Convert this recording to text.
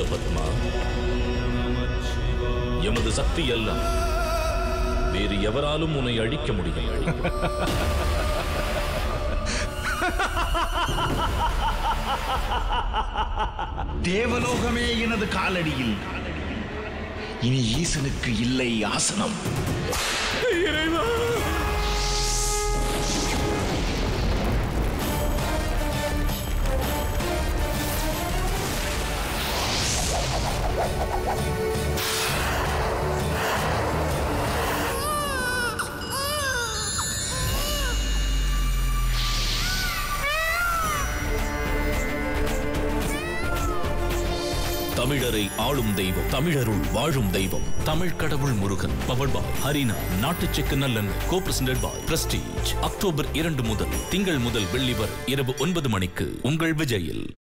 பத்மா எமது சக்தி அல்ல வேறு எவராலும் உன்னை அழிக்க முடியும் தேவலோகமே எனது காலடியில் இனி ஈசனுக்கு இல்லை ஆசனம் தமிழரை ஆளும் தெய்வம் தமிழருள் வாழும் தெய்வம் தமிழ் கடவுள் முருகன் பவர்ட் பாய் ஹரினா நாட்டு செக்கு நல்லெண்ணெய் co presented by Prestige October இரண்டு முதல் திங்கள் முதல் வெள்ளி வரை இரவு ஒன்பது மணிக்கு உங்கள் விஜயில்